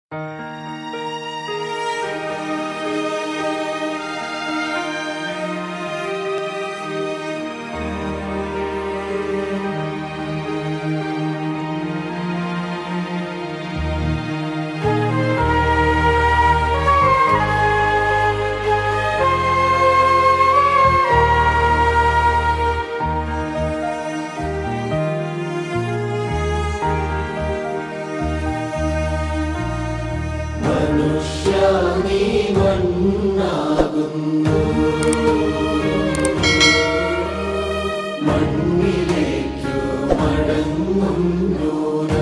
മനുഷ്യ നീ മണ്ണാകുന്നു മണ്ണിലേക്കു മടങ്ങുന്നു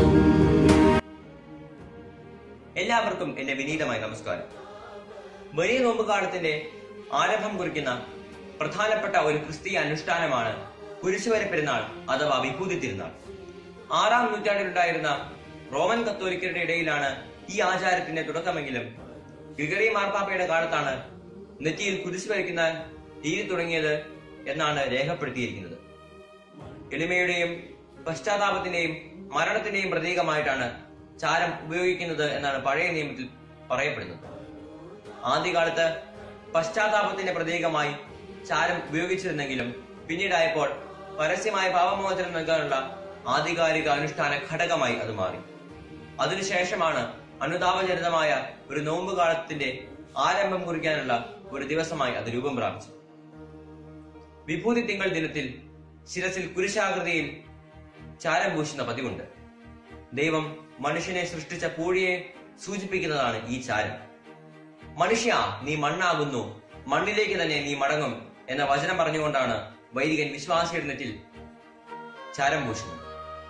എല്ലാവർക്കും എന്റെ വിനീതമായ നമസ്കാരം വലിയ നോമ്പുകാലത്തിന്റെ ആരംഭം കുറിക്കുന്ന പ്രധാനപ്പെട്ട ഒരു ക്രിസ്തീയ അനുഷ്ഠാനമാണ് കുരിശുവര പെരുന്നാൾ അഥവാ വിഭൂതി തിരുനാൾ ആറാം നൂറ്റാണ്ടിലുണ്ടായിരുന്ന റോമൻ കത്തോലിക്കരുടെ ഇടയിലാണ് ഈ ആചാരത്തിന്റെ തുടക്കമെങ്കിലും ഗ്രിഗറി മാർപ്പാപ്പയുടെ കാലത്താണ് നെറ്റിയിൽ കുരിശ് വരയ്ക്കുന്ന രീതി തുടങ്ങിയത് എന്നാണ് രേഖപ്പെടുത്തിയിരിക്കുന്നത് എളിമയുടെയും പശ്ചാത്താപത്തിന്റെയും മരണത്തിന്റെയും പ്രതീകമായിട്ടാണ് ചാരം ഉപയോഗിക്കുന്നത് എന്നാണ് പഴയ നിയമത്തിൽ പറയപ്പെടുന്നത് ആദ്യകാലത്ത് പശ്ചാത്താപത്തിന്റെ പ്രതീകമായി ചാരം ഉപയോഗിച്ചിരുന്നെങ്കിലും പിന്നീടായപ്പോൾ പരസ്യമായ പാപമോചനം നൽകാനുള്ള ആധികാരിക അനുഷ്ഠാന ഘടകമായി അത് മാറി അതിനുശേഷമാണ് അനുതാപചരിതമായ ഒരു നോമ്പുകാലത്തിന്റെ ആരംഭം കുറിക്കാനുള്ള ഒരു ദിവസമായി അത് രൂപം പ്രാപിച്ചത് വിഭൂതി തിങ്കൾ ദിനത്തിൽ ശിരസിൽ കുരിശാകൃതിയിൽ ചാരം പൂശുന്ന പതിവുണ്ട് ദൈവം മനുഷ്യനെ സൃഷ്ടിച്ച പൂഴിയെ സൂചിപ്പിക്കുന്നതാണ് ഈ ചാരം മനുഷ്യ നീ മണ്ണാകുന്നു മണ്ണിലേക്ക് തന്നെ നീ മടങ്ങും എന്ന വചനം പറഞ്ഞുകൊണ്ടാണ് വൈദികൻ വിശ്വാസിയുടെ നെറ്റിൽ ചാരം പൂശുന്നത്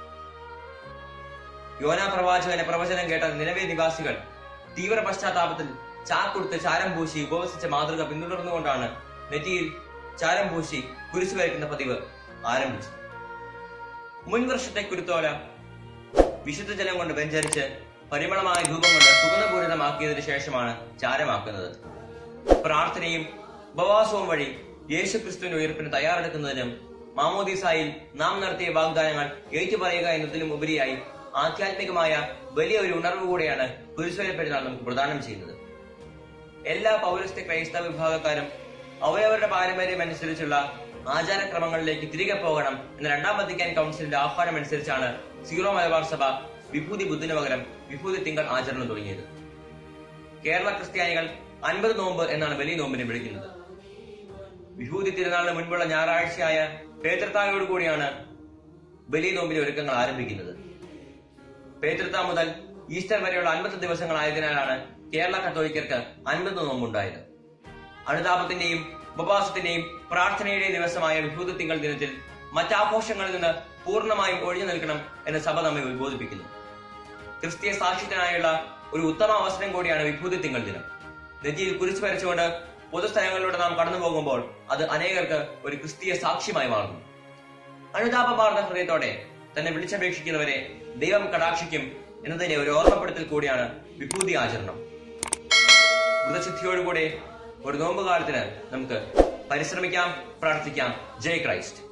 യോനാ പ്രവാചകന്റെ പ്രവചനം കേട്ട നിലവേ നിവാസികൾ തീവ്ര പശ്ചാത്താപത്തിൽ ചാക്കൊടുത്ത് ചാരം പൂശി ഉപവസിച്ച മാതൃക പിന്തുടർന്നുകൊണ്ടാണ് നെറ്റിയിൽ ചാരം പൂശി കുരിശു വരയ്ക്കുന്ന പതിവ് ആരംഭിച്ചത് മുൻ വർഷത്തെ കുരുത്തോല വിശുദ്ധ ജലം കൊണ്ട് വ്യഞ്ചരിച്ച് പരിമളമായ ധൂപം കൊണ്ട് സുഗന്ധപൂരിതമാക്കിയതിനു ശേഷമാണ് ചാരമാക്കുന്നത് പ്രാർത്ഥനയും ഉപവാസവും വഴി യേശു ക്രിസ്തുവിന്റെ ഉയർപ്പിന് തയ്യാറെടുക്കുന്നതിനും മാമോദീസായിൽ നാം നടത്തിയ വാഗ്ദാനങ്ങൾ ഏറ്റുപറയുക എന്നതിനും ഉപരിയായി ആധ്യാത്മികമായ വലിയ ഒരു ഉണർവ് കൂടെയാണ് കുരിശുവര പെരുന്നാൾ നമുക്ക് പ്രദാനം ചെയ്യുന്നത് എല്ലാ പൗരസ്ത്യ ക്രൈസ്തവ വിഭാഗക്കാരും അവരവരുടെ പാരമ്പര്യം അനുസരിച്ചുള്ള ആചാരക്രമങ്ങളിലേക്ക് തിരികെ പോകണം എന്ന രണ്ടാം വത്തിക്കാൻ കൗൺസിലിന്റെ ആഹ്വാനം അനുസരിച്ചാണ് സീറോ മലബാർ സഭ വിഭൂതി ബുദ്ധിന് പകരം വിഭൂതി തിങ്കൾ ആചരണം തുടങ്ങിയത് കേരള ക്രിസ്ത്യാനികൾ അൻപത് നോമ്പ് എന്നാണ് വലിയ നോമ്പിനെ വിളിക്കുന്നത് വിഭൂതി തിരുനാളിന് മുൻപുള്ള ഞായറാഴ്ചയായ പേതൃത്തായോട് കൂടിയാണ് വലിയ നോമ്പിന്റെ ഒരുക്കങ്ങൾ ആരംഭിക്കുന്നത് പേതൃത്ത മുതൽ ഈസ്റ്റർ വരെയുള്ള അൻപത് ദിവസങ്ങളായതിനാലാണ് കേരള കത്തോലിക്കർക്ക് അൻപത് നോമ്പുണ്ടായത് അനുതാപത്തിന്റെയും ഉപവാസത്തിന്റെയും പ്രാർത്ഥനയുടെയും ദിവസമായ വിഭൂതി തിങ്കൾ ദിനത്തിൽ മറ്റാഘോഷങ്ങളിൽ നിന്ന് പൂർണ്ണമായും ഒഴിഞ്ഞു നിൽക്കണം എന്ന് സഭ നമ്മെ ഉദ്ബോധിപ്പിക്കുന്നു ക്രിസ്തീയ സാക്ഷ്യത്തിനായുള്ള ഒരു ഉത്തമ അവസരം കൂടിയാണ് വിഭൂതി തിങ്കൾ ദിനം നെറ്റിയിൽ കുരിശ് വരച്ചുകൊണ്ട് പൊതുസ്ഥലങ്ങളിലൂടെ നാം കടന്നു പോകുമ്പോൾ അത് അനേകർക്ക് ഒരു ക്രിസ്തീയ സാക്ഷ്യമായി മാറുന്നു അനുതാപമാർന്ന ഹൃദയത്തോടെ തന്നെ വിളിച്ചപേക്ഷിക്കുന്നവരെ ദൈവം കടാക്ഷിക്കും എന്നതിന്റെ ഒരു ഓർമ്മപ്പെടുത്തൽ കൂടിയാണ് വിഭൂതി ആചരണം വ്രതശുദ്ധിയോടുകൂടെ ഒരു നോമ്പുകാലത്തിന് നമുക്ക് പരിശ്രമിക്കാം പ്രാർത്ഥിക്കാം ജയ് ക്രൈസ്റ്റ്